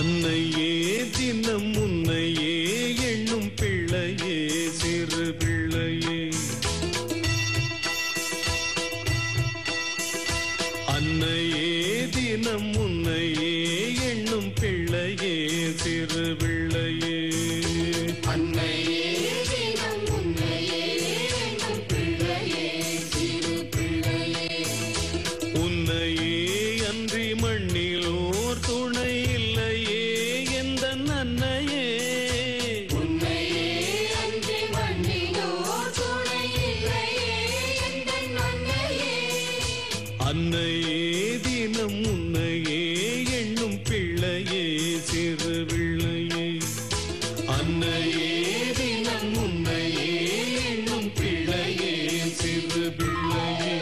அன்னையே தினம் உன்னையே எண்ணும் பிள்ளையே சிறு பிள்ளையே அன்னையே தினம் உன்னையே எண்ணும் பிள்ளையே சிறு பிள்ளையே அன்னையே தினம் உன்னையே எண்ணும் பிள்ளையே சிறு பிள்ளையே உன்னையே அன்றி மண்ணிலோர் துணை இல்லையே எந்த அன்னையே உன்னையே அன்றி மண்ணிலோ துணை இல்லையே எந்தன் அன்னையே அன்னையே தினம் உன்னையே எண்ணும் பிள்ளையே சிறு பிள்ளையே அன்னையே தினம் உன்னையே எண்ணும் பிள்ளையே சிறு பிள்ளையே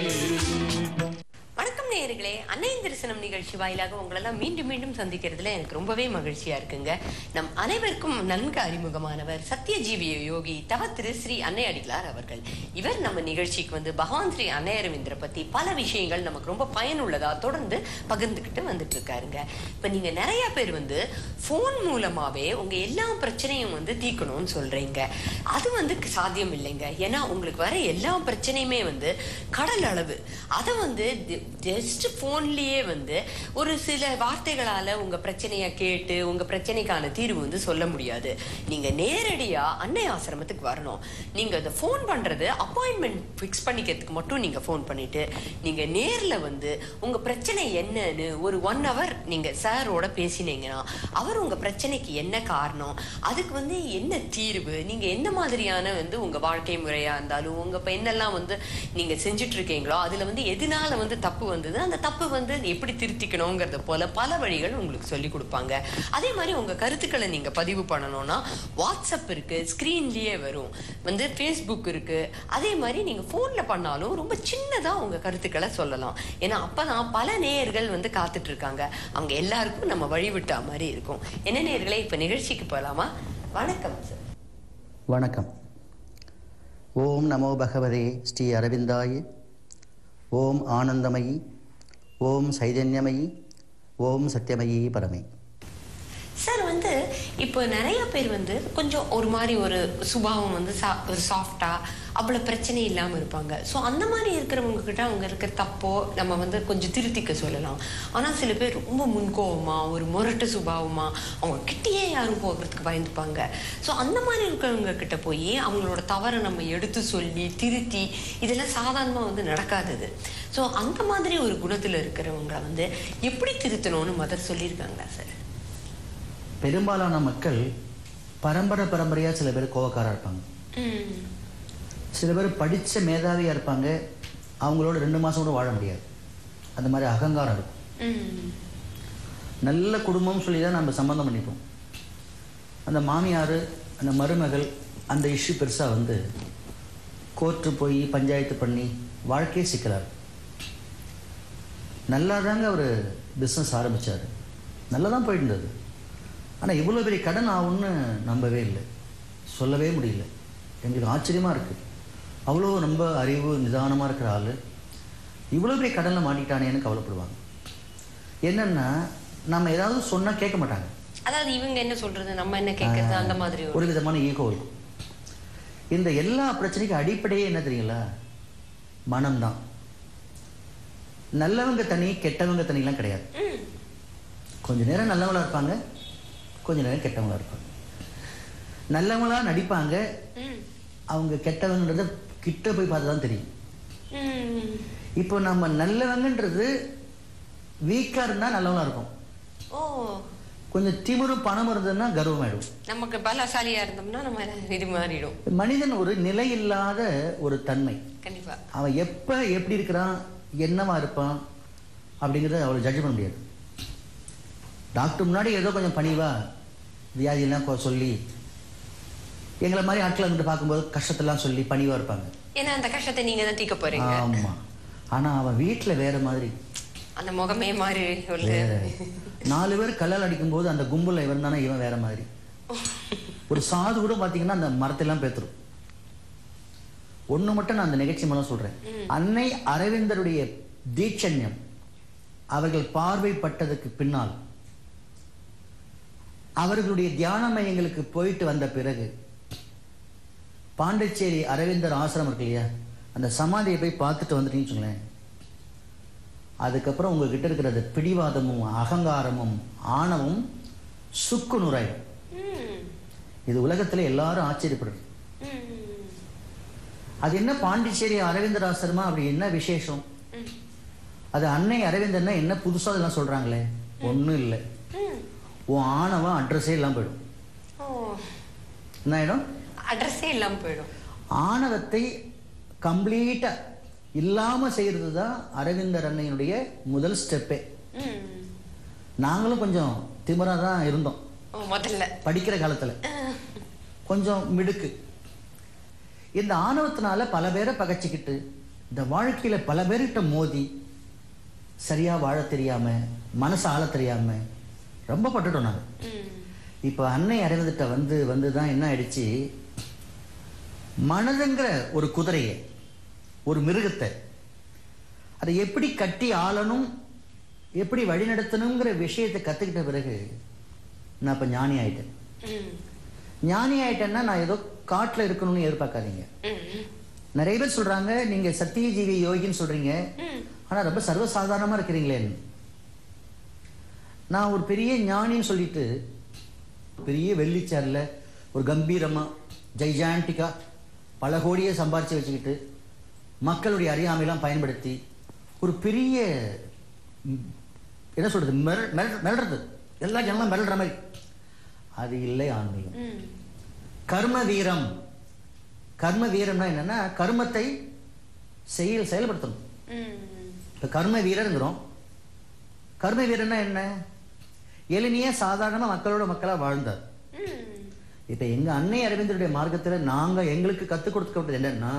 வணக்கம் நேயர்களே அன்னையின் தரிசனம் நிகழ்ச்சி வாயிலாக உங்களெல்லாம் மீண்டும் மீண்டும் சந்திக்கிறதுல எனக்கு ரொம்பவே மகிழ்ச்சியா இருக்குங்க நம் அனைவருக்கும் நன்கு அறிமுகமானவர் சத்யஜீவிய யோகி தவ திரு ஸ்ரீ அன்னை அடிகளார் அவர்கள் இவர் நம்ம நிகழ்ச்சிக்கு வந்து பகவான் ஸ்ரீ அன்னை அரவிந்தரை பத்தி பல விஷயங்கள் நமக்கு ரொம்ப பயனுள்ளதா தொடர்ந்து பகிர்ந்துக்கிட்டு வந்துட்டு இருக்காருங்க இப்ப நீங்க நிறைய பேர் வந்து போன் மூலமாவே உங்க எல்லா பிரச்சனையும் வந்து தீர்க்கணும்னு சொல்றீங்க அது வந்து சாத்தியம் இல்லைங்க ஏன்னா உங்களுக்கு வர எல்லா பிரச்சனையுமே வந்து கடல் அளவு அதை வந்து ஜஸ்ட் ஃபோன்லயே வந்து ஒரு சில வார்த்தைகளால உங்க பிரச்சனைய கேட்டு உங்க பிரச்சனைக்கான தீர்வு வந்து சொல்ல முடியாது நீங்க நேரடியா அன்னை ஆசிரமத்துக்கு வரணும் நீங்க இந்த ஃபோன் பண்றது அப்பாயின்மெண்ட் ஃபிக்ஸ் பண்ணிக்கிறதுக்கு மட்டும் நீங்க ஃபோன் பண்ணிட்டு நீங்க நேர்ல வந்து உங்க பிரச்சனை என்னன்னு ஒரு ஒன் ஹவர் நீங்க சாரோட பேசினீங்கன்னா அவர் உங்க பிரச்சனைக்கு என்ன காரணம் அதுக்கு வந்து என்ன தீர்வு நீங்க என்ன மாதிரியான வந்து உங்க வாழ்க்கை முறையா இருந்தாலும் உங்க இப்ப என்னெல்லாம் வந்து நீங்க செஞ்சுட்டு இருக்கீங்களோ அதுல வந்து எதனால வந்து தப்பு வந்தது அந்த தப்பு வந்து எப்படி திருத்திக்கணுங்கிறத போல பல வழிகள் உங்களுக்கு சொல்லி கொடுப்பாங்க அதே மாதிரி உங்க கருத்துக்களை நீங்க பதிவு பண்ணணும்னா வாட்ஸ்அப் இருக்கு ஸ்கிரீன்லயே வரும் வந்து ஃபேஸ்புக் இருக்கு அதே மாதிரி நீங்க போன்ல பண்ணாலும் ரொம்ப சின்னதா உங்க கருத்துக்களை சொல்லலாம் ஏன்னா அப்பதான் பல நேயர்கள் வந்து காத்துட்டு இருக்காங்க அவங்க எல்லாருக்கும் நம்ம வழிவிட்டா மாதிரி இருக்கும் என்ன நேயர்களே இப்ப நிகழ்ச்சிக்கு போலாமா வணக்கம் சார் வணக்கம் ஓம் நமோ பகவதே ஸ்ரீ அரவிந்தாய ஓம் ஆனந்தமயி ஓம் சைதன்யமயி ஓம் சத்யமயி பரமே சார் வந்து இப்போ நிறைய பேர் வந்து கொஞ்சம் ஒரு மாதிரி ஒரு சுபாவம் வந்து சா ஒரு சாஃப்டா அவ்வளோ பிரச்சனை இல்லாமல் இருப்பாங்க ஸோ அந்த மாதிரி இருக்கிறவங்க கிட்ட அவங்க இருக்கிற தப்போ நம்ம வந்து கொஞ்சம் திருத்திக்க சொல்லலாம் ஆனால் சில பேர் ரொம்ப முன்கோவமா ஒரு முரட்டு சுபாவமா அவங்க கிட்டேயே யாரும் போகிறதுக்கு பயந்துப்பாங்க ஸோ அந்த மாதிரி இருக்கிறவங்க கிட்ட போய் அவங்களோட தவறை நம்ம எடுத்து சொல்லி திருத்தி இதெல்லாம் சாதாரணமாக வந்து நடக்காதது ஸோ அந்த மாதிரி ஒரு குணத்தில் இருக்கிறவங்க வந்து எப்படி திருத்தணும்னு மதர் சொல்லியிருக்காங்களா சார் பெரும்பாலான மக்கள் பரம்பரை பரம்பரையாக சில பேர் கோவக்காரா இருப்பாங்க ம் சில பேர் படித்த மேதாவியாக இருப்பாங்க அவங்களோட ரெண்டு மாதம் கூட வாழ முடியாது அந்த மாதிரி அகங்காரம் இருக்கும் ம் நல்ல குடும்பம் சொல்லி தான் நம்ம சம்மந்தம் பண்ணிப்போம் அந்த மாமியார் அந்த மருமகள் அந்த இஷ்யூ பெருசாக வந்து கோர்ட்டு போய் பஞ்சாயத்து பண்ணி வாழ்க்கையே சிக்கலார் நல்லா தாங்க அவர் பிஸ்னஸ் ஆரம்பித்தார் நல்லா தான் போயிட்டு இருந்தது ஆனால் இவ்வளோ பெரிய கடன் ஆகும்னு நம்பவே இல்லை சொல்லவே முடியல எங்களுக்கு ஆச்சரியமாக இருக்குது அவ்வளோ ரொம்ப அறிவு நிதானமாக இருக்கிற ஆள் இவ்வளோ பெரிய கடனில் மாட்டிக்கிட்டானேன்னு கவலைப்படுவாங்க என்னென்னா நம்ம ஏதாவது சொன்னால் கேட்க மாட்டாங்க அதாவது இவங்க என்ன சொல்றது நம்ம என்ன கேட்கறது அந்த மாதிரி ஒரு ஒரு விதமான ஈகோ இருக்கும் இந்த எல்லா பிரச்சனைக்கும் அடிப்படையே என்ன தெரியுங்களா மனம்தான் நல்லவங்க தனி கெட்டவங்க தனிலாம் கிடையாது ம், கொஞ்ச நேரம் நல்லவங்களா இருப்பாங்க கொஞ்ச நேரம் கெட்டவங்களா இருப்பாங்க நல்லவங்களா நடிப்பாங்க ம், அவங்க கெட்டவங்கன்றத கிட்ட போய் பார்த்து தான் தெரியும் ம். இப்போ நம்ம நல்லவங்கன்றது வீக்காக இருந்தால் நல்லவங்களா இருக்கும் ஓ கொஞ்சம் திமிரும் பணம் இருந்ததுன்னா கர்வமாயிடும் நமக்கு பலசாலியா இருந்தோம்னா நம்ம இது மாறிடும் மனிதன் ஒரு நிலையில்லாத ஒரு தன்மை கண்டிப்பா அவன் எப்போ எப்படி இருக்கிறான் என்னவா இருப்பான் அப்படிங்கிறத அவளை ஜட்ஜ் பண்ண முடியாது டாக்டர் முன்னாடி ஏதோ கொஞ்சம் பணிவா வியாதியெல்லாம் கொ- சொல்லி எங்களை மாதிரி ஆட்களை வந்து பார்க்கும்போது கஷ்டத்தெல்லாம் சொல்லி பணிவா இருப்பாங்க ஏன்னா அந்த கஷ்டத்தை நீங்க தான் தீக்க போறீங்க ஆமா ஆனா அவன் வீட்டுல வேற மாதிரி அந்த முகமே மாறி ஒரு வேற நாலு பேர் கல்லால் அடிக்கும்போது அந்த கும்பல்ல இவன் தானே இவன் வேற மாதிரி ஒரு சாது கூட பாத்தீங்கன்னா அந்த மரத்தெல்லாம் பேத்துரும் ஒண்ணு மட்டும் நான் அந்த நிகழ்ச்சி மூலம் சொல்றேன் அன்னை அரவிந்தருடைய தீட்சண்யம் அவர்கள் பார்வைப்பட்டதுக்கு பின்னால் அவர்களுடைய தியான மையங்களுக்கு போயிட்டு வந்த பிறகு பாண்டிச்சேரி அரவிந்தர் ஆசிரமம் இருக்கு இல்லையா அந்த சமாதியை போய் பார்த்துட்டு வந்துட்டீங்கன்னு வச்சுங்களேன் அதுக்கப்புறம் உங்ககிட்ட இருக்கிற அந்த பிடிவாதமும் அகங்காரமும் ஆணவம் சுக்கு நூறாயிடும் ம், இது உலகத்துல எல்லாரும் ஆச்சரியப்படுறது ம், அது என்ன பாண்டிச்சேரி அரவிந்தர் ஆசிரமா அப்படி என்ன விசேஷம் ம், அது அன்னை அரவிந்தர்னா என்ன புதுசா இதெல்லாம் சொல்றாங்களே ஒண்ணும் இல்லை ம். உன் ஆணவம் அட்ரஸே இல்லாம போயிடும் ஓ என்ன ஆயிடும் அட்ரஸே இல்லாம போயிடும் ஆணவத்தை கம்ப்ளீட்டா இல்லாம செய்யறது தான் அரவிந்தர் அன்னையினுடைய முதல் ஸ்டெப்பே ம். நாங்களும் கொஞ்சம் திமிரா தான் இருந்தோம் ஓ, முதல்ல படிக்கிற காலத்துல கொஞ்சம் மிடுக்கு இந்த ஆணவத்தினால பல பேரை பகைச்சிக்கிட்டு இந்த வாழ்க்கையில பல பேர்கிட்ட மோதி சரியா வாழ தெரியாம மனசு ஆள தெரியாம ரொம்ப பட்டுட்டோம் நாங்க ம், இப்போ அன்னை அரவிந்திட்ட வந்து வந்து தான் என்ன ஆயிடுச்சு மனதுங்கிற ஒரு குதிரையை ஒரு மிருகத்தை அதை எப்படி கட்டி ஆளணும் எப்படி வழிநடத்தணுங்கிற விஷயத்தை கத்துக்கிட்ட பிறகு நான் இப்போ ஞானி ஆயிட்டேன் ம், ஞானி ஆயிட்டேன்னா நான் ஏதோ காட்டில் இருக்கணும்னு எதிர்பார்க்காதீங்க ம், நிறைய பேர் சொல்றாங்க நீங்க சத்தியஜீவி யோகின்னு சொல்றீங்க ம். ஆனா ரொம்ப சர்வசாதாரணமா இருக்கிறீங்களேன்னு நான் ஒரு பெரிய ஞானின்னு சொல்லிட்டு பெரிய வெள்ளிச்சேர்ல ஒரு கம்பீரமா ஜெய்ஜாண்டிக்கா பல கோடியை சம்பாரிச்சு வச்சுக்கிட்டு மக்களுடைய அறியாமையெல்லாம் பயன்படுத்தி ஒரு பெரிய ம், என்ன சொல்றது மிரள் மிரள் மிரள்றது எல்லா ஜனங்களும் மிரள்ற மாதிரி அது இல்லை ஆன்மீகம் ம். கர்ம வீரம் கர்ம வீரம்னா என்னன்னா கர்மத்தை செயல் செயல்படுத்தணும் ம். இப்ப கர்ம வீரருங்கிறோம் கர்ம வீரன்னா என்ன எளிமையா சாதாரணமா மக்களோட மக்களா வாழ்ந்தார் ம். இப்ப எங்க அன்னை அரவிந்தருடைய மார்க்கத்துல நாங்க எங்களுக்கு கத்துக் கொடுத்துக்கப்பட்டது என்னன்னா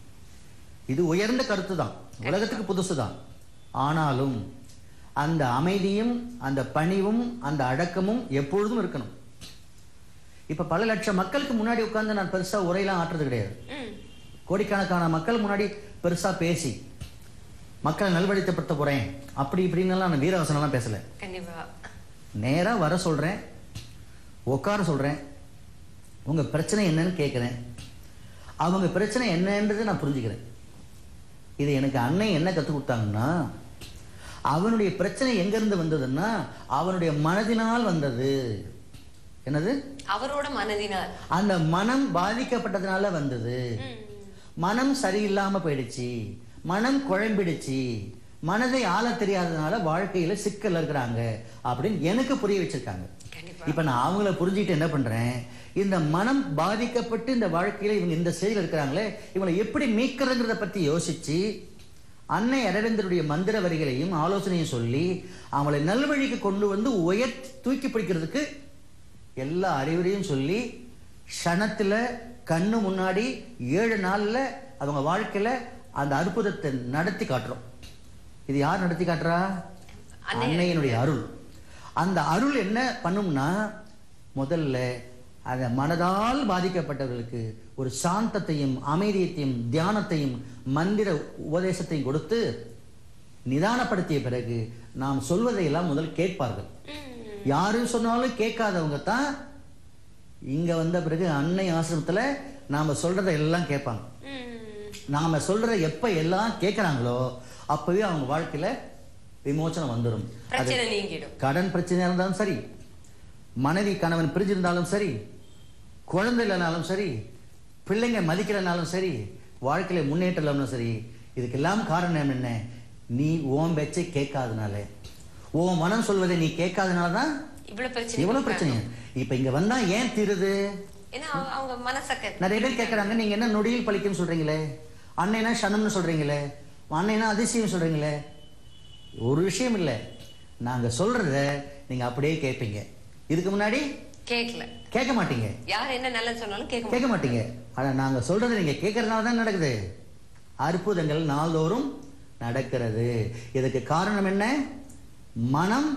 இது உயர்ந்த கருத்து தான் உலகத்துக்கு புதுசு தான் ஆனாலும் அந்த அமைதியும் அந்த பணிவும் அந்த அடக்கமும் எப்பொழுதும் இருக்கணும் இப்ப பல லட்சம் மக்களுக்கு முன்னாடி உட்கார்ந்து நான் பெருசா உரையெல்லாம் ஆட்டுறது கிடையாது ம். கோடிக்கணக்கான மக்கள் முன்னாடி பெருசா பேசி மக்களை நல்வழித்தப்படுத்த போறேன் அப்படி இப்படின்னுலாம் நான் வீரவசனம்லாம் பேசல கண்டிப்பா நேரா வர சொல்றேன் உட்கார சொல்றேன் உங்க பிரச்சனை என்னன்னு கேட்குறேன் அவங்க பிரச்சனை என்னன்றதை நான் புரிஞ்சுக்கிறேன் இது எனக்கு அன்னை என்ன கற்றுக் கொடுத்தாங்கன்னா அவனுடைய பிரச்சனை எங்கிருந்து வந்ததுன்னா அவனுடைய மனதினால் வந்தது என்னது அவரோட மனதினால் அந்த மனம் பாதிக்கப்பட்டதுனால வந்தது ம். மனம் சரியில்லாம போயிடுச்சு மனம் குழம்பிடுச்சு மனதை ஆள தெரியாததுனால வாழ்க்கையில சிக்கல் இருக்கிறாங்க அப்படின்னு எனக்கு புரிய வச்சிருக்காங்க கண்டிப்பா இப்ப நான் அவங்கள புரிஞ்சுக்கிட்டு என்ன பண்றேன் இந்த மனம் பாதிக்கப்பட்டு இந்த வாழ்க்கையில இவங்க இந்த ஸ்டேஜில் இருக்கிறாங்களே இவங்களை எப்படி மீட்கிறதுங்கிறத பத்தி யோசிச்சு அன்னை அரவிந்தருடைய மந்திர வரிகளையும் ஆலோசனையும் சொல்லி அவங்களை நல்வழிக்கு கொண்டு வந்து உயர் தூக்கி பிடிக்கிறதுக்கு எல்லா அறிவுரையும் சொல்லி க்ஷணத்துல கண்ணு முன்னாடி ஏழு நாள்ல அவங்க வாழ்க்கையில அந்த அற்புதத்தை நடத்தி காட்டுறோம் இது யார் நடத்தி காட்டுறா அன்னை- அன்னையினுடைய அருள் அந்த அருள் என்ன பண்ணும்னா முதல்ல அந்த மனதால் பாதிக்கப்பட்டவர்களுக்கு ஒரு சாந்தத்தையும் அமைதியத்தையும் தியானத்தையும் மந்திர உபதேசத்தையும் கொடுத்து நிதானப்படுத்திய பிறகு நாம் சொல்வதையெல்லாம் முதல் கேட்பார்கள் ம். யாரு சொன்னாலும் கேட்காதவங்க தான் இங்க வந்த பிறகு அன்னை ஆசிரமத்துல நாம சொல்றதை எல்லாம் கேட்பாங்க ம். நாம சொல்றதை எப்ப எல்லாம் கேட்கறாங்களோ அப்பவே அவங்க வாழ்க்கையில விமோசனம் வந்துடும் அது பிரச்சனை நீங்கிடும் கடன் பிரச்சனையா இருந்தாலும் சரி மனைவி கணவன் பிரிஞ்சிருந்தாலும் சரி குழந்தை இல்லைனாலும் சரி பிள்ளைங்க மதிக்கலைனாலும் சரி வாழ்க்கையில முன்னேற்றம் இல்லாமலும் சரி இதுக்கெல்லாம் காரணம் என்ன நீ ஓம் பேச்சை கேட்காதனால உன் மனம் சொல்வதை நீ கேட்காதனால தான் இவ்வளவு பிரச்சனை இவ்வளவு பிரச்சனை இப்ப இங்க வந்தா ஏன் தீருது ஏன்னா அவங்க- அவங்க மனசக்க நிறைய பேர் கேட்கறாங்க நீங்க என்ன நொடியில் பழிக்குன்னு சொல்றீங்களே அன்னைனா சனம்னு சொல்றீங்களே அன்னைனா அதிசயம் சொல்றீங்களே ஒரு விஷயம் இல்லை நாங்க சொல்றத நீங்க அப்படியே கேட்பீங்க இதுக்கு முன்னாடி கேட்கல கேட்க மாட்டீங்க யார் என்ன நல்லது சொன்னாலும் கேட்க கேட்க மாட்டீங்க ஆனா நாங்க சொல்றதை நீங்க கேட்கறதுனால தான் நடக்குது அற்புதங்கள் நாள்தோறும் நடக்கிறது இதுக்கு காரணம் என்ன மனம்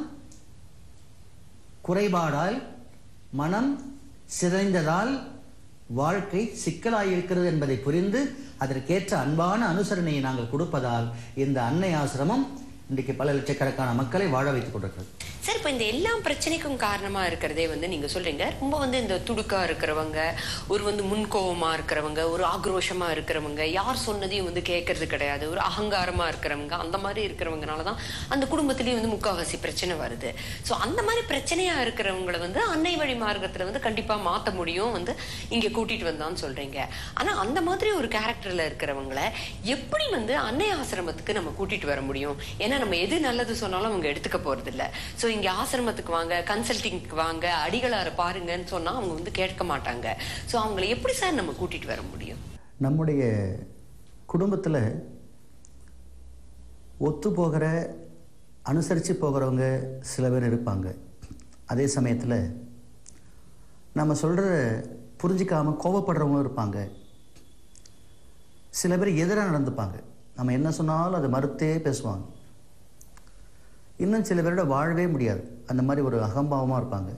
குறைபாடால் மனம் சிதைந்ததால் வாழ்க்கை சிக்கலாயிருக்கிறது என்பதை புரிந்து அதற்கேற்ற அன்பான அனுசரணையை நாங்கள் கொடுப்பதால் இந்த அன்னை ஆசிரமம் இன்றைக்கு பல லட்சக்கணக்கான மக்களை வாழ வைத்துக் கொண்டிருக்கிறது சார் இப்போ இந்த எல்லா பிரச்சனைக்கும் காரணமா இருக்கிறதே வந்து நீங்க சொல்றீங்க ரொம்ப வந்து இந்த துடுக்கா இருக்கிறவங்க ஒரு வந்து முன்கோவமா இருக்கிறவங்க ஒரு ஆக்ரோஷமா இருக்கிறவங்க யார் சொன்னதையும் வந்து கேட்கறது கிடையாது ஒரு அகங்காரமா இருக்கிறவங்க அந்த மாதிரி இருக்கிறவங்கனால தான் அந்த குடும்பத்திலேயே வந்து முக்காவாசி பிரச்சனை வருது ஸோ அந்த மாதிரி பிரச்சனையா இருக்கிறவங்களை வந்து அன்னை வழி மார்க்கத்துல வந்து கண்டிப்பா மாத்த முடியும் வந்து இங்க கூட்டிட்டு வந்தான்னு சொல்றீங்க ஆனா அந்த மாதிரி ஒரு கேரக்டர்ல இருக்கிறவங்கள எப்படி வந்து அன்னை ஆசிரமத்துக்கு நம்ம கூட்டிட்டு வர முடியும் ஏன்னா நம்ம எது நல்லது சொன்னாலும் அவங்க எடுத்துக்க போறது இல்ல ஸோ இங்க ஆசிரமத்துக்கு வாங்க கன்சல்டிங்க்கு வாங்க அடிகளார பாருங்கன்னு சொன்னா அவங்க வந்து கேட்க மாட்டாங்க ஸோ அவங்கள எப்படி சார் நம்ம கூட்டிட்டு வர முடியும் நம்முடைய குடும்பத்தில் ஒத்து போகிற அனுசரித்து போகிறவங்க சில பேர் இருப்பாங்க அதே சமயத்தில் நம்ம சொல்கிறத புரிஞ்சிக்காம கோவப்படுறவங்களும் இருப்பாங்க சில பேர் எதிராக நடந்துப்பாங்க நம்ம என்ன சொன்னாலும் அதை மறுத்தே பேசுவாங்க இன்னும் சில பேரோட வாழவே முடியாது அந்த மாதிரி ஒரு அகம்பாவமாக இருப்பாங்க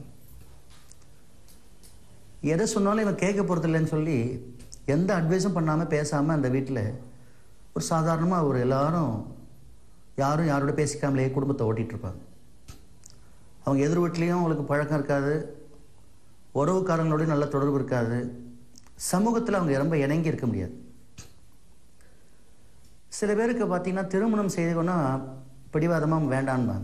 எதை சொன்னாலும் இவன் கேட்க போகிறதில்லன்னு சொல்லி எந்த அட்வைஸும் பண்ணாமல் பேசாமல் அந்த வீட்டில் ஒரு சாதாரணமாக ஒரு எல்லாரும் யாரும் யாரோட பேசிக்காமலே குடும்பத்தை ஓட்டிகிட்டு இருப்பாங்க அவங்க எதிர் வீட்லேயும் அவங்களுக்கு பழக்கம் இருக்காது உறவுக்காரங்களோடய நல்ல தொடர்பு இருக்காது சமூகத்தில் அவங்க ரொம்ப இணங்கி இருக்க முடியாது சில பேருக்கு பார்த்தீங்கன்னா திருமணம் செய்தோன்னா பிடிவாதமாக வேண்டான்பாங்க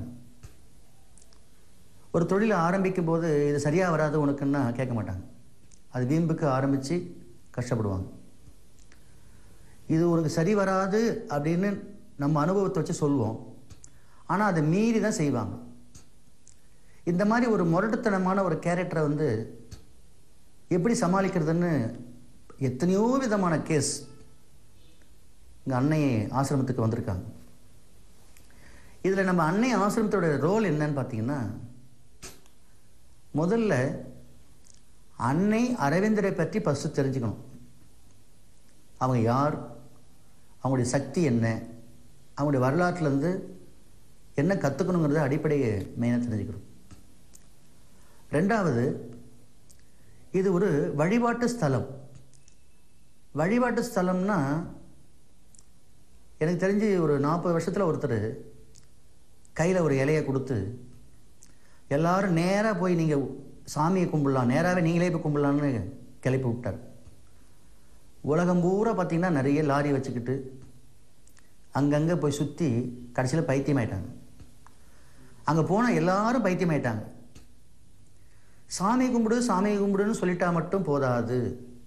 ஒரு தொழிலை ஆரம்பிக்கும் போது இது சரியாக வராது உனக்குன்னா கேட்க மாட்டாங்க அது வீம்புக்கு ஆரம்பித்து கஷ்டப்படுவாங்க இது உனக்கு சரி வராது அப்படின்னு நம்ம அனுபவத்தை வச்சு சொல்லுவோம் ஆனால் அதை மீறி தான் செய்வாங்க இந்த மாதிரி ஒரு முரட்டுத்தனமான ஒரு கேரக்டரை வந்து எப்படி சமாளிக்கிறதுன்னு எத்தனையோ விதமான கேஸ் இங்கே அன்னை ஆசிரமத்துக்கு வந்திருக்காங்க இதில் நம்ம அன்னை ஆசிரமத்தோட ரோல் என்னன்னு பார்த்தீங்கன்னா முதல்ல அன்னை அரவிந்தரை பற்றி ஃபஸ்ட்டு தெரிஞ்சுக்கணும் அவங்க யார் அவங்களுடைய சக்தி என்ன அவங்களுடைய வரலாற்றுலேருந்து என்ன கற்றுக்கணுங்கிறத அடிப்படையை மெயினாக தெரிஞ்சுக்கணும் ரெண்டாவது இது ஒரு வழிபாட்டு ஸ்தலம் வழிபாட்டு ஸ்தலம்னா எனக்கு தெரிஞ்சு ஒரு நாற்பது வருஷத்தில் ஒருத்தர் கையில் ஒரு இலையை கொடுத்து எல்லாரும் நேராக போய் நீங்கள் சாமியை கும்பிடலாம் நேராகவே நீங்களே போய் கும்பிடலான்னு கிளப்பி விட்டார் உலகம் பூரா பார்த்தீங்கன்னா நிறைய லாரி வச்சுக்கிட்டு அங்கங்கே போய் சுற்றி கடைசியில் பைத்தியமாயிட்டாங்க அங்கே போனால் எல்லாரும் பைத்தியமாயிட்டாங்க சாமி கும்பிடு சாமி கும்பிடுன்னு சொல்லிட்டா மட்டும் போதாது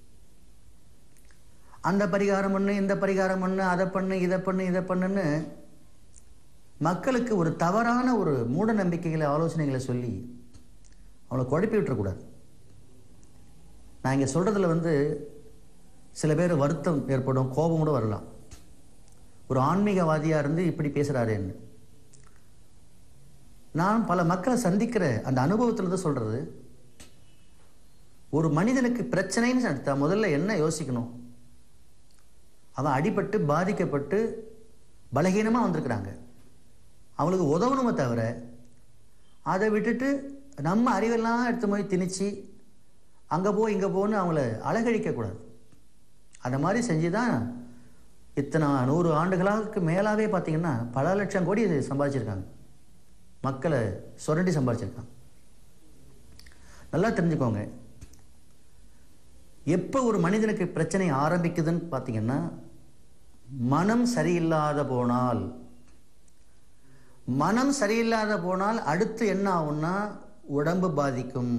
அந்த பரிகாரம் பண்ணு இந்த பரிகாரம் பண்ணு அதை பண்ணு இதை பண்ணு இதை பண்ணுன்னு மக்களுக்கு ஒரு தவறான ஒரு மூட நம்பிக்கைகளை ஆலோசனைகளை சொல்லி அவங்கள குழப்பி விட்டுறக்கூடாது நான் இங்கே சொல்கிறதுல வந்து சில பேர் வருத்தம் ஏற்படும் கோபம் கூட வரலாம் ஒரு ஆன்மீகவாதியாக இருந்து இப்படி பேசுகிறாரேன்னு நான் பல மக்களை சந்திக்கிற அந்த அனுபவத்தில் தான் சொல்கிறது ஒரு மனிதனுக்கு பிரச்சனைன்னு எடுத்தா முதல்ல என்ன யோசிக்கணும் அவன் அடிபட்டு பாதிக்கப்பட்டு பலகீனமாக வந்திருக்கிறாங்க அவங்களுக்கு உதவணுமே தவிர அதை விட்டுட்டு நம்ம அறிவெல்லாம் எடுத்து போய் திணிச்சு அங்கே போ இங்கே போன்னு அவங்கள அழகழிக்கக்கூடாது அந்த மாதிரி செஞ்சு தான் இத்தனை நூறு ஆண்டுகளுக்கு மேலாகவே பார்த்தீங்கன்னா பல லட்சம் கோடி இது சம்பாதிச்சிருக்காங்க மக்களை சுரண்டி சம்பாதிச்சிருக்காங்க நல்லா தெரிஞ்சுக்கோங்க எப்போ ஒரு மனிதனுக்கு பிரச்சனை ஆரம்பிக்குதுன்னு பார்த்தீங்கன்னா மனம் சரியில்லாத போனால் மனம் சரியில்லாத போனால் அடுத்து என்ன ஆகும்னா உடம்பு பாதிக்கும்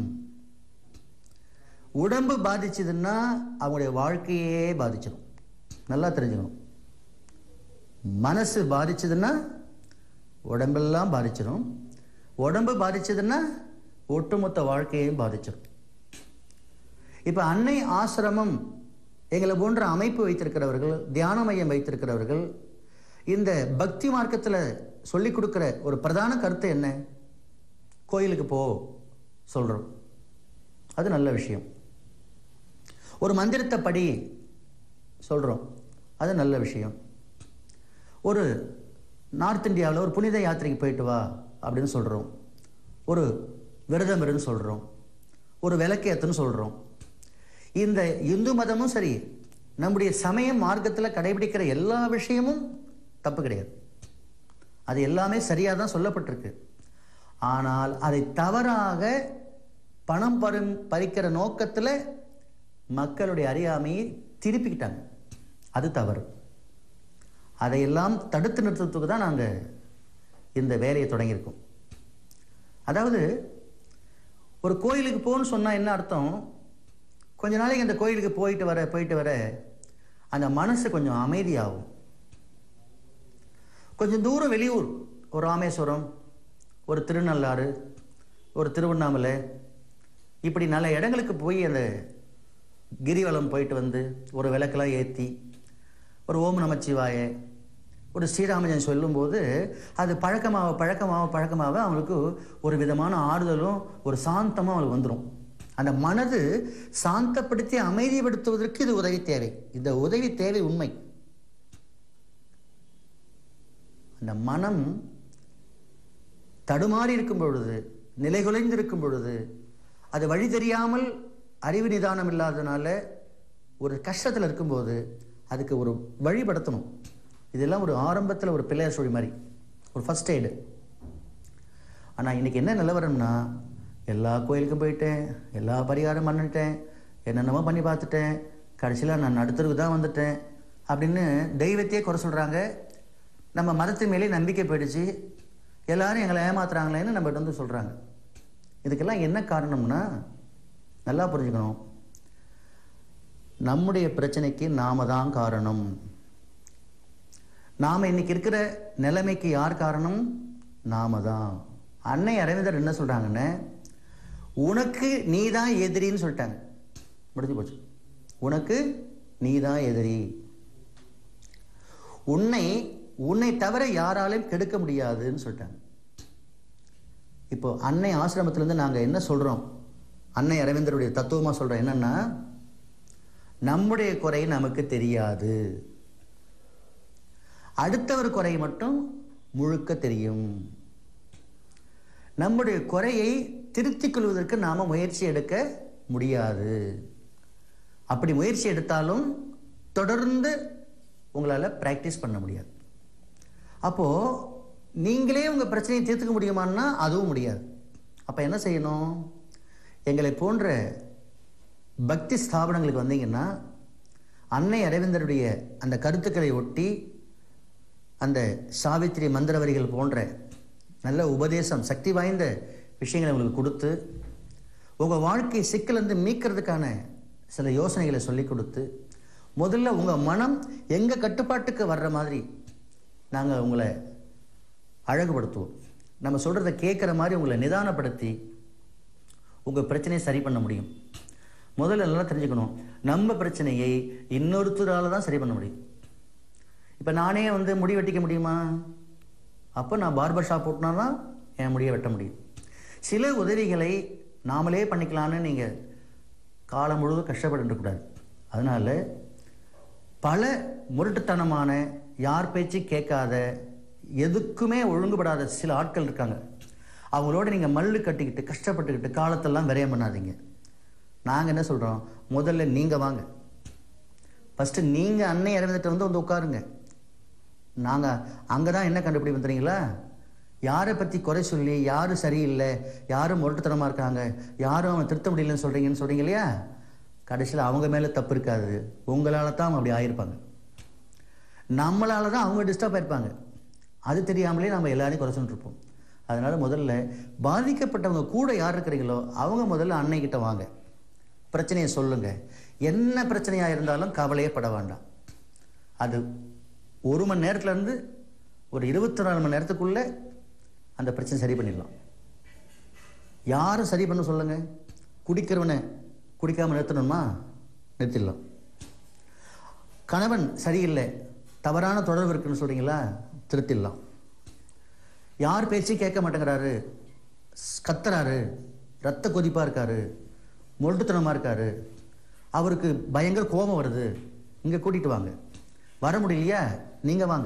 உடம்பு பாதிச்சதுன்னா அவங்களுடைய வாழ்க்கையே பாதிச்சிடும் நல்லா தெரிஞ்சுக்கணும் மனசு பாதிச்சதுன்னா உடம்பெல்லாம் பாதிச்சிடும் உடம்பு பாதிச்சதுன்னா ஒட்டுமொத்த வாழ்க்கையையும் பாதிச்சிடும் இப்போ அன்னை ஆசிரமம் எங்களை போன்ற அமைப்பு வைத்திருக்கிறவர்கள் தியான மையம் வைத்திருக்கிறவர்கள் இந்த பக்தி மார்க்கத்தில் சொல்லிக் கொடுக்குற ஒரு பிரதான கருத்து என்ன கோயிலுக்கு போ சொல்கிறோம் அது நல்ல விஷயம் ஒரு மந்திரத்தை படி சொல்கிறோம் அது நல்ல விஷயம் ஒரு நார்த் இந்தியாவில் ஒரு புனித யாத்திரைக்கு போயிட்டு வா அப்படின்னு சொல்கிறோம் ஒரு விரதம் இருன்னு சொல்கிறோம் ஒரு விளக்கேத்துன்னு சொல்கிறோம் இந்த இந்து மதமும் சரி நம்முடைய சமய மார்க்கத்தில் கடைபிடிக்கிற எல்லா விஷயமும் தப்பு கிடையாது அது எல்லாமே சரியாக தான் சொல்லப்பட்டிருக்கு ஆனால் அதை தவறாக பணம் பரும் பறிக்கிற நோக்கத்தில் மக்களுடைய அறியாமையை திருப்பிக்கிட்டாங்க அது தவறு அதையெல்லாம் தடுத்து நிறுத்தத்துக்கு தான் நாங்கள் இந்த வேலையை தொடங்கியிருக்கோம் அதாவது ஒரு கோயிலுக்கு போகணும்னு சொன்னால் என்ன அர்த்தம் கொஞ்ச நாளைக்கு அந்த கோயிலுக்கு போயிட்டு வர போயிட்டு வர அந்த மனசு கொஞ்சம் அமைதியாகும் கொஞ்சம் தூரம் வெளியூர் ஒரு ராமேஸ்வரம் ஒரு திருநள்ளாறு ஒரு திருவண்ணாமலை இப்படி நல்ல இடங்களுக்கு போய் அந்த கிரிவலம் போயிட்டு வந்து ஒரு விளக்கெல்லாம் ஏற்றி ஒரு ஓம் நமச்சிவாய ஒரு ஸ்ரீராமஜன் சொல்லும்போது அது பழக்கமாக பழக்கமாக பழக்கமாக அவங்களுக்கு ஒரு விதமான ஆறுதலும் ஒரு சாந்தமும் அவங்களுக்கு வந்துடும் அந்த மனது சாந்தப்படுத்தி அமைதிப்படுத்துவதற்கு இது உதவி தேவை இந்த உதவி தேவை உண்மை அந்த மனம் தடுமாறி இருக்கும் பொழுது நிலைகுலைந்து இருக்கும் பொழுது அது வழி தெரியாமல் அறிவு நிதானம் இல்லாதனால ஒரு கஷ்டத்தில் இருக்கும்போது அதுக்கு ஒரு வழிபடுத்தணும் இதெல்லாம் ஒரு ஆரம்பத்தில் ஒரு பிள்ளையார் சொல்லி மாதிரி ஒரு ஃபர்ஸ்ட் எய்டு ஆனால் இன்னைக்கு என்ன நிலவரம்னா எல்லா கோயிலுக்கும் போயிட்டேன் எல்லா பரிகாரம் பண்ணிட்டேன் என்னென்னமோ பண்ணி பார்த்துட்டேன் கடைசியில் நான் நடுத்தருக்கு தான் வந்துட்டேன் அப்படின்னு தெய்வத்தையே குறை சொல்கிறாங்க நம்ம மதத்து மேலே நம்பிக்கை போயிடுச்சு எல்லாரும் எங்களை ஏமாத்துறாங்களேன்னு நம்மகிட்ட வந்து சொல்கிறாங்க இதுக்கெல்லாம் என்ன காரணம்னா நல்லா புரிஞ்சுக்கணும் நம்முடைய பிரச்சனைக்கு நாம தான் காரணம் நாம இன்னைக்கு இருக்கிற நிலைமைக்கு யார் காரணம் நாம தான் அன்னை அரவிந்தர் என்ன சொல்றாங்கன்னு உனக்கு நீ தான் எதிரின்னு சொல்லிட்டாங்க முடிஞ்சு போச்சு உனக்கு நீ தான் எதிரி உன்னை உன்னை தவிர யாராலையும் கெடுக்க முடியாதுன்னு சொல்லிட்டாங்க இப்போ அன்னை ஆசிரமத்திலேருந்து நாங்கள் என்ன சொல்கிறோம் அன்னை அரவிந்தருடைய தத்துவமாக சொல்கிறோம் என்னன்னா நம்முடைய குறை நமக்கு தெரியாது அடுத்தவர் குறை மட்டும் முழுக்க தெரியும் நம்முடைய குறையை திருத்திக் கொள்வதற்கு நாம முயற்சி எடுக்க முடியாது அப்படி முயற்சி எடுத்தாலும் தொடர்ந்து உங்களால் பிராக்டிஸ் பண்ண முடியாது அப்போ நீங்களே உங்க பிரச்சனையை தீர்த்துக்க முடியுமான்னா அதுவும் முடியாது அப்ப என்ன செய்யணும் எங்களை போன்ற பக்தி ஸ்தாபனங்களுக்கு வந்தீங்கன்னா அன்னை அரவிந்தருடைய அந்த கருத்துக்களை ஒட்டி அந்த சாவித்திரி மந்திர வரிகள் போன்ற நல்ல உபதேசம் சக்தி வாய்ந்த விஷயங்களை உங்களுக்கு கொடுத்து உங்கள் வாழ்க்கை சிக்கலேருந்து மீட்கிறதுக்கான சில யோசனைகளை சொல்லி கொடுத்து முதல்ல உங்கள் மனம் எங்கள் கட்டுப்பாட்டுக்கு வர்ற மாதிரி நாங்கள் உங்களை அழகுபடுத்துவோம் நம்ம சொல்கிறத கேட்குற மாதிரி உங்களை நிதானப்படுத்தி உங்கள் பிரச்சனையை சரி பண்ண முடியும் முதல்ல நல்லா தெரிஞ்சுக்கணும் நம்ம பிரச்சனையை இன்னொருத்தரால தான் சரி பண்ண முடியும் இப்போ நானே வந்து முடி வெட்டிக்க முடியுமா அப்போ நான் பார்பர் ஷாப் போட்டினா தான் என் முடியை வெட்ட முடியும் சில உதவிகளை நாமளே பண்ணிக்கலான்னு நீங்கள் காலம் முழுவதும் கஷ்டப்பட்டு கூடாது அதனால பல முரட்டுத்தனமான யார் பேச்சு கேட்காத எதுக்குமே ஒழுங்குபடாத சில ஆட்கள் இருக்காங்க அவங்களோட நீங்கள் மல்லு கட்டிக்கிட்டு கஷ்டப்பட்டுக்கிட்டு காலத்தெல்லாம் விரயம் பண்ணாதீங்க நாங்கள் என்ன சொல்கிறோம் முதல்ல நீங்கள் வாங்க ஃபஸ்ட்டு நீங்கள் அன்னை இறந்துட்டு வந்து வந்து உட்காருங்க நாங்கள் அங்கே தான் என்ன கண்டுபிடிப்போம் தெரியுங்களா யாரை பற்றி குறை சொல்லி யாரும் சரியில்லை யாரும் முரட்டுத்தனமாக இருக்காங்க யாரும் அவன் திருத்த முடியலன்னு சொல்கிறீங்கன்னு சொல்கிறீங்க இல்லையா கடைசியில் அவங்க மேலே தப்பு இருக்காது உங்களால் தான் அவங்க அப்படி ஆயிருப்பாங்க நம்மளால தான் அவங்க டிஸ்டர்ப் ஆயிருப்பாங்க அது தெரியாமலே நம்ம எல்லாரையும் குறை சொல்லிட்டு இருப்போம் அதனால முதல்ல பாதிக்கப்பட்டவங்க கூட யார் இருக்கிறீங்களோ அவங்க முதல்ல அன்னைக்கிட்ட வாங்க பிரச்சனையை சொல்லுங்க என்ன பிரச்சனையாக இருந்தாலும் கவலையே பட வேண்டாம் அது ஒரு மணி நேரத்துல இருந்து ஒரு இருபத்தி நாலு மணி நேரத்துக்குள்ள அந்த பிரச்சனை சரி பண்ணிடலாம் யாரும் சரி பண்ண சொல்லுங்க குடிக்கிறவனை குடிக்காம நிறுத்தணுமா நிறுத்திடலாம் கணவன் சரியில்லை தவறான தொடர்பு இருக்குன்னு சொல்றீங்களா திருத்திடலாம் யார் பேச்சையும் கேட்க மாட்டேங்கிறாரு ஸ்- கத்துறாரு ரத்த கொதிப்பா இருக்காரு முரட்டுத்தனமா இருக்காரு அவருக்கு பயங்கர கோபம் வருது இங்க கூட்டிட்டு வாங்க வர முடியலையா நீங்க வாங்க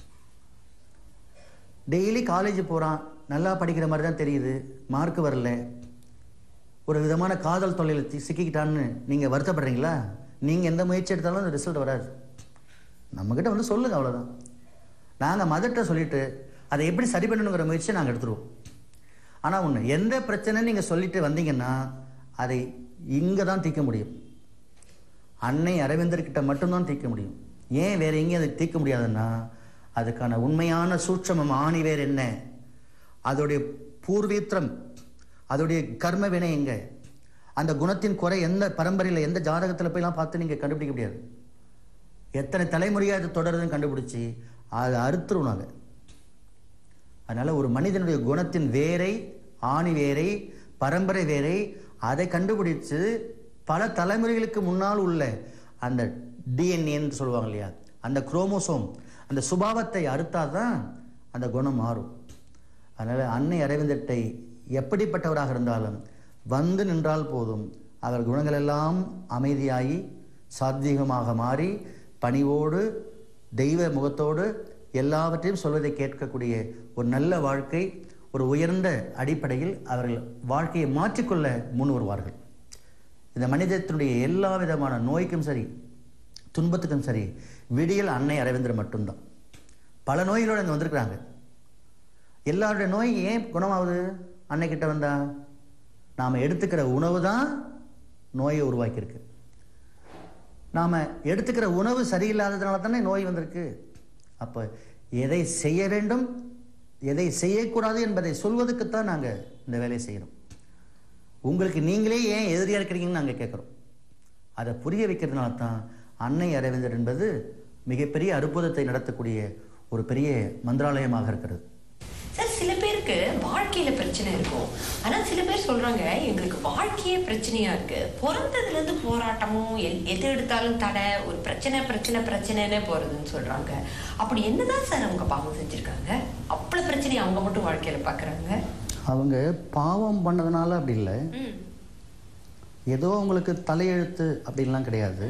டெய்லி காலேஜ் போறான் நல்லா படிக்கிற மாதிரி தான் தெரியுது மார்க் வரல ஒரு விதமான காதல் தொல்லையில் தி- சிக்கிக்கிட்டான்னு நீங்க வருத்தப்படுறீங்களா நீங்க எந்த முயற்சி எடுத்தாலும் அந்த ரிசல்ட் வராது நம்மக்கிட்ட வந்து சொல்லுங்க அவ்வளவுதான் நாங்க மதர்கிட்ட சொல்லிட்டு அதை எப்படி சரி பண்ணணுங்கிற முயற்சியை நாங்கள் எடுத்துருவோம் ஆனால் ஒன்று எந்த பிரச்சனைன்னு நீங்கள் சொல்லிட்டு வந்தீங்கன்னா அதை இங்கே தான் தீர்க்க முடியும் அன்னை அரவிந்தர்கிட்ட மட்டும்தான் தீர்க்க முடியும் ஏன் வேற எங்கேயும் அதை தீர்க்க முடியாதுன்னா அதுக்கான உண்மையான சூட்சமம் ஆணி வேர் என்ன அதோடைய பூர்வீத்திரம் அதோடைய கர்ம வினை எங்க அந்த குணத்தின் குறை எந்த பரம்பரையில் எந்த ஜாதகத்தில் போய்லாம் பார்த்து நீங்கள் கண்டுபிடிக்க முடியாது எத்தனை தலைமுறையாக அது தொடருதுன்னு கண்டுபிடிச்சி அதை அறுத்துரும் நாங்கள் அதனால் ஒரு மனிதனுடைய குணத்தின் வேரை ஆணி வேரை பரம்பரை வேரை அதை கண்டுபிடிச்சு பல தலைமுறைகளுக்கு முன்னால் உள்ள அந்த டிஎன்ஏன்னு சொல்லுவாங்க இல்லையா அந்த குரோமோசோம் அந்த சுபாவத்தை அறுத்தாதான் அந்த குணம் மாறும் அதனால் அன்னை அரவிந்தட்டை எப்படிப்பட்டவராக இருந்தாலும் வந்து நின்றால் போதும் அவர் குணங்கள் எல்லாம் அமைதியாகி சாத்வீகமாக மாறி பணிவோடு தெய்வ முகத்தோடு எல்லாவற்றையும் சொல்வதை கேட்கக்கூடிய ஒரு நல்ல வாழ்க்கை ஒரு உயர்ந்த அடிப்படையில் அவர்கள் வாழ்க்கையை மாற்றிக்கொள்ள முன் வருவார்கள் இந்த மனிதத்தினுடைய எல்லா விதமான நோய்க்கும் சரி துன்பத்துக்கும் சரி விடியல் அன்னை அரவிந்தர் மட்டும்தான் பல நோய்களோடு அங்கே வந்திருக்கிறாங்க எல்லாருடைய நோய் ஏன் குணமாகுது அன்னைக்கிட்ட வந்தா நாம் எடுத்துக்கிற உணவு தான் நோயை உருவாக்கியிருக்கு நாம் எடுத்துக்கிற உணவு சரியில்லாததுனால தானே நோய் வந்திருக்கு அப்போ எதை செய்ய வேண்டும் எதை செய்யக்கூடாது என்பதை சொல்வதற்குத்தான் நாங்கள் இந்த வேலையை செய்கிறோம் உங்களுக்கு நீங்களே ஏன் எதிரியாக இருக்கிறீங்கன்னு நாங்கள் கேட்குறோம் அதை புரிய வைக்கிறதுனால தான் அன்னை அரவிந்தர் என்பது மிகப்பெரிய அற்புதத்தை நடத்தக்கூடிய ஒரு பெரிய மந்திராலயமாக இருக்கிறது சார் சில பேருக்கு வாழ்க்கையில பிரச்சனை இருக்கும் ஆனா சில பேர் சொல்றாங்க எங்களுக்கு வாழ்க்கையே பிரச்சனையா இருக்கு பிறந்ததுல இருந்து போராட்டமும் எல்- எது எடுத்தாலும் தடை ஒரு பிரச்சனை பிரச்சனை பிரச்சனைன்னே போறதுன்னு சொல்றாங்க அப்படி என்னதான் சார் அவங்க பாவம் செஞ்சிருக்காங்க அவ்வளவு பிரச்சனையை அவங்க மட்டும் வாழ்க்கையில பாக்குறாங்க அவங்க பாவம் பண்ணதுனால அப்படி இல்லை ம் ஏதோ அவங்களுக்கு தலையெழுத்து அப்படின்லாம் கிடையாது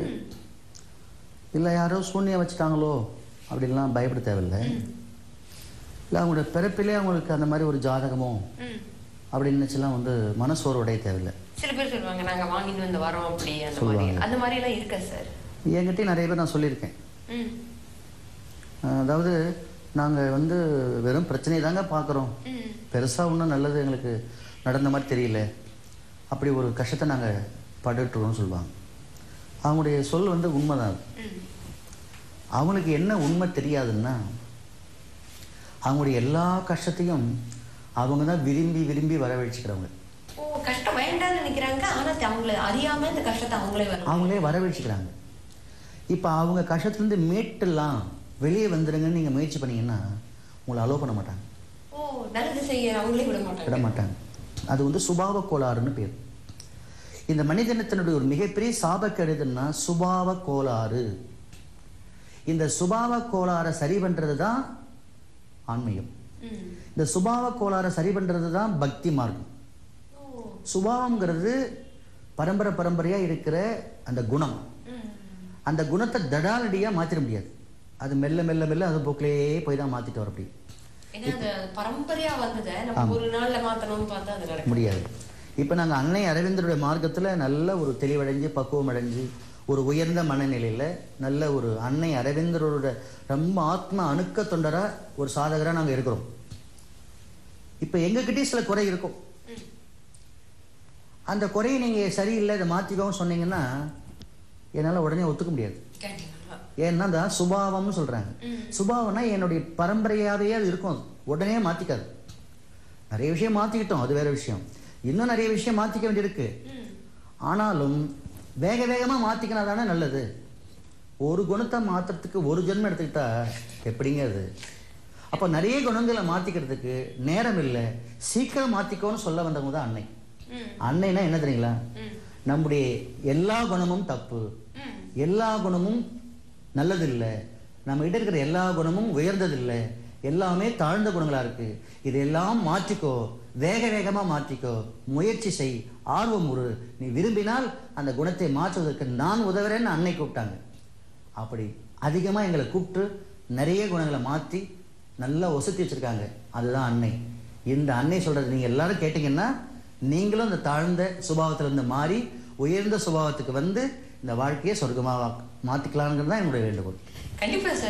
இல்லை யாரோ சூன்யம் வச்சுட்டாங்களோ அப்படின்லாம் பயப்பட தேவையில்லை இல்லை அவங்களோட பிறப்பிலே அவங்களுக்கு அந்த மாதிரி ஒரு ஜாதகமோ ம் அப்படின்னு நினச்செல்லாம் வந்து மனசோர்வு அடைய தேவையில்லை சில பேர் சொல்லுவாங்க நாங்க வாங்கிட்டு வந்து வரோம் அப்படி அந்த மாதிரி சொல்லுவாங்க. அந்த மாதிரி எல்லாம் இருக்கா சார் என்கிட்டயும் நிறைய பேர் நான் சொல்லியிருக்கேன் ம் அஹ் அதாவது நாங்கள் வந்து வெறும் பிரச்சனையை தாங்க பார்க்குறோம் ம் பெருசாக ஒன்றும் நல்லது எங்களுக்கு நடந்த மாதிரி தெரியல அப்படி ஒரு கஷ்டத்தை நாங்கள் பட்டுட்டுருவோம்னு சொல்லுவாங்க அவங்களுடைய சொல் வந்து உண்மைதான் அது. ம் அவங்களுக்கு என்ன உண்மை தெரியாதுன்னா அவங்களுடைய எல்லா கஷ்டத்தையும் அவங்க தான் விரும்பி விரும்பி வரவழைச்சிக்கிறவங்க ஓ கஷ்டம் வேண்டாம்னு நினைக்கிறாங்க ஆனா அவங்கள அறியாம இந்த கஷ்டத்தை அவங்களே வரும் அவங்களே வரவழைச்சிக்கிறாங்க இப்போ அவங்க கஷ்டத்துலேருந்து மீட்டெல்லாம் வெளியே வந்துடுங்கன்னு நீங்கள் முயற்சி பண்ணீங்கன்னா உங்களை அலோவ் பண்ண மாட்டாங்க ஓ நல்லது செய்ய அவங்களே விட விட மாட்டாங்க மாட்டாங்க அது வந்து சுபாவ கோளாறுன்னு பேர் இந்த மனிதனத்தினுடைய ஒரு மிகப்பெரிய சாபக்கேடு எதுன்னா சுபாவ கோளாறு இந்த சுபாவ கோளாறை சரி பண்றது தான் ஆன்மீகம் ம் இந்த சுபாவ கோளாறை சரி பண்றது தான் பக்தி மார்க்கம் ஓ சுபாவம்ங்கிறது பரம்பரை பரம்பரையா இருக்கிற அந்த குணம் ம் அந்த குணத்தை தடாலடியா மாத்திர முடியாது அது மெல்ல மெல்ல மெல்ல அது போக்கிலேயே போய் தான் மாத்திட்டு வர முடியும் ஏன்னா அது பரம்பரையா வந்ததை நம்ம ஒரு நாள்ல மாத்தணும்னு பார்த்தா அது நடக்கும் முடியாது இப்போ நாங்கள் அன்னை அரவிந்தருடைய மார்க்கத்தில் நல்ல ஒரு தெளிவடைஞ்சு பக்குவம் அடைஞ்சு ஒரு உயர்ந்த மனநிலையில் நல்ல ஒரு அன்னை அரவிந்தரோட ரொம்ப ஆத்ம அணுக்க தொண்டராக ஒரு சாதகராக நாங்கள் இருக்கிறோம் இப்போ எங்ககிட்டயும் சில குறை இருக்கும் ம். அந்த குறையை நீங்கள் சரியில்லை இதை மாற்றிக்கவும் சொன்னீங்கன்னா என்னால் உடனே ஒத்துக்க முடியாது கேட்டீங்களா ஏன்னா அந்த சுபாவம்னு சொல்கிறாங்க ம். சுபாவம்னா என்னுடைய பரம்பரையாகவே அது இருக்கும் அது உடனே மாற்றிக்காது நிறைய விஷயம் மாற்றிக்கிட்டோம் அது வேற விஷயம் இன்னும் நிறைய விஷயம் மாற்றிக்க வேண்டியிருக்கு ம் ஆனாலும் வேக வேகமாக மாற்றிக்கினா தானே நல்லது ஒரு குணத்தை மாற்றுறதுக்கு ஒரு ஜென்மம் எடுத்துக்கிட்டா எப்படிங்க அது அப்போ நிறைய குணங்களை மாற்றிக்கிறதுக்கு நேரம் இல்லை சீக்கிரம் மாற்றிக்கோன்னு சொல்ல வந்தவங்க தான் அன்னை ம் அன்னைனா என்ன தெரியுங்களா ம் நம்முடைய எல்லா குணமும் தப்பு ம் எல்லா குணமும் நல்லதில்லை நம்ம கிட்ட இருக்கிற எல்லா குணமும் உயர்ந்ததில்லை எல்லாமே தாழ்ந்த குணங்களா இருக்கு இதெல்லாம் மாற்றிக்கோ வேக வேகமா மாற்றிக்கோ முயற்சி செய் ஆர்வம் உரு நீ விரும்பினால் அந்த குணத்தை மாற்றுவதற்கு நான் உதவுறேன்னு அன்னை கூப்பிட்டாங்க அப்படி அதிகமா எங்களை கூப்பிட்டு நிறைய குணங்களை மாற்றி நல்லா ஒசுத்தி வச்சிருக்காங்க அதுதான் அன்னை இந்த அன்னை சொல்றது நீங்க எல்லாரும் கேட்டீங்கன்னா நீங்களும் இந்த தாழ்ந்த சுபாவத்துல இருந்து மாறி உயர்ந்த சுபாவத்துக்கு வந்து இந்த வாழ்க்கையை சொர்க்கமாக மாற்றிக்கலாங்கிறது தான் என்னுடைய வேண்டுகோள் கண்டிப்பா சார்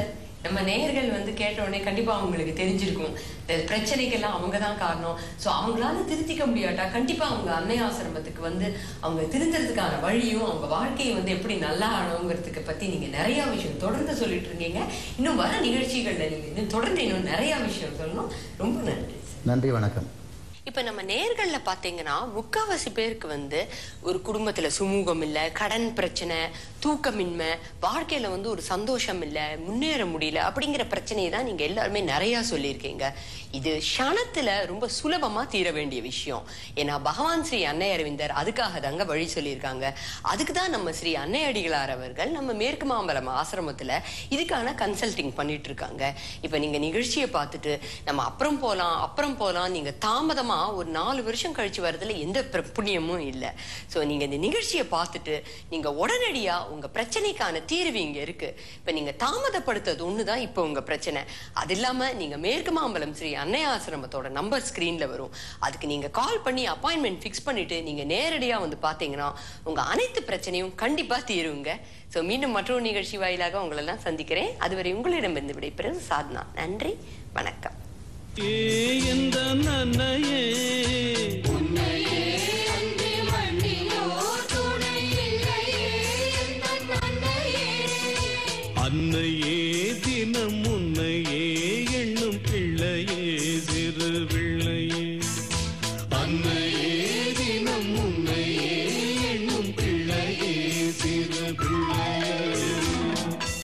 நம்ம நேயர்கள் வந்து கேட்ட உடனே கண்டிப்பா அவங்களுக்கு தெரிஞ்சிருக்கும் இந்த பிரச்சனைக்கெல்லாம் அவங்க தான் காரணம் ஸோ அவங்களால திருத்திக்க முடியாட்டா கண்டிப்பா அவங்க அன்னை ஆசிரமத்துக்கு வந்து அவங்க திருத்துறதுக்கான வழியும் அவங்க வாழ்க்கையை வந்து எப்படி நல்லா ஆகணுங்கிறதுக்கு பத்தி நீங்க நிறைய விஷயம் தொடர்ந்து சொல்லிட்டு இருக்கீங்க இன்னும் வர நிகழ்ச்சிகள்ல நீங்க இன்னும் தொடர்ந்து இன்னும் நிறைய விஷயம் சொல்லணும் ரொம்ப நன்றி நன்றி வணக்கம் இப்ப நம்ம நேர்கள்ல பாத்தீங்கன்னா முக்காவாசி பேருக்கு வந்து ஒரு குடும்பத்துல சுமூகம் இல்ல கடன் பிரச்சனை தூக்கமின்மை வாழ்க்கையில வந்து ஒரு சந்தோஷம் இல்ல முன்னேற முடியல அப்படிங்கிற பிரச்சனையை தான் நீங்க எல்லாருமே நிறைய சொல்லியிருக்கீங்க இது க்ஷணத்துல ரொம்ப சுலபமா தீர வேண்டிய விஷயம் ஏன்னா பகவான் ஸ்ரீ அன்னை அரவிந்தர் அதுக்காக தாங்க வழி சொல்லியிருக்காங்க அதுக்கு தான் நம்ம ஸ்ரீ அன்னை அடிகளார் அவர்கள் நம்ம மேற்கு மாம்பலம் ஆசிரமத்துல இதுக்கான கன்சல்டிங் பண்ணிட்டு இருக்காங்க இப்ப நீங்க நிகழ்ச்சியை பார்த்துட்டு நம்ம அப்புறம் போலாம் அப்புறம் போலாம் நீங்க தாமதமா ஒரு நாலு வருஷம் கழிச்சு வரதுல எந்த பிர- புண்ணியமும் இல்ல சோ நீங்க இந்த நிகழ்ச்சியை பார்த்துட்டு நீங்க உடனடியா உங்க பிரச்சனைக்கான தீர்வு இங்க இருக்கு இப்ப நீங்க தாமதப்படுத்துறது ஒண்ணுதான் இப்ப உங்க பிரச்சனை அது இல்லாம நீங்க மேற்கு மாம்பலம் ஸ்ரீ அன்னை ஆசிரமத்தோட நம்பர் ஸ்கிரீன்ல வரும் அதுக்கு நீங்க கால் பண்ணி அப்பாயின்மெண்ட் ஃபிக்ஸ் பண்ணிட்டு நீங்க நேரடியா வந்து பாத்தீங்கன்னா உங்க அனைத்து பிரச்சனையும் கண்டிப்பா தீருங்க சோ மீண்டும் மற்றொரு நிகழ்ச்சி வாயிலாக உங்களை எல்லாம் சந்திக்கிறேன் அதுவரை உங்களிடமிருந்து விடைபெறும் சாத்னா நன்றி வணக்கம் ஏ எந்த நன்னையே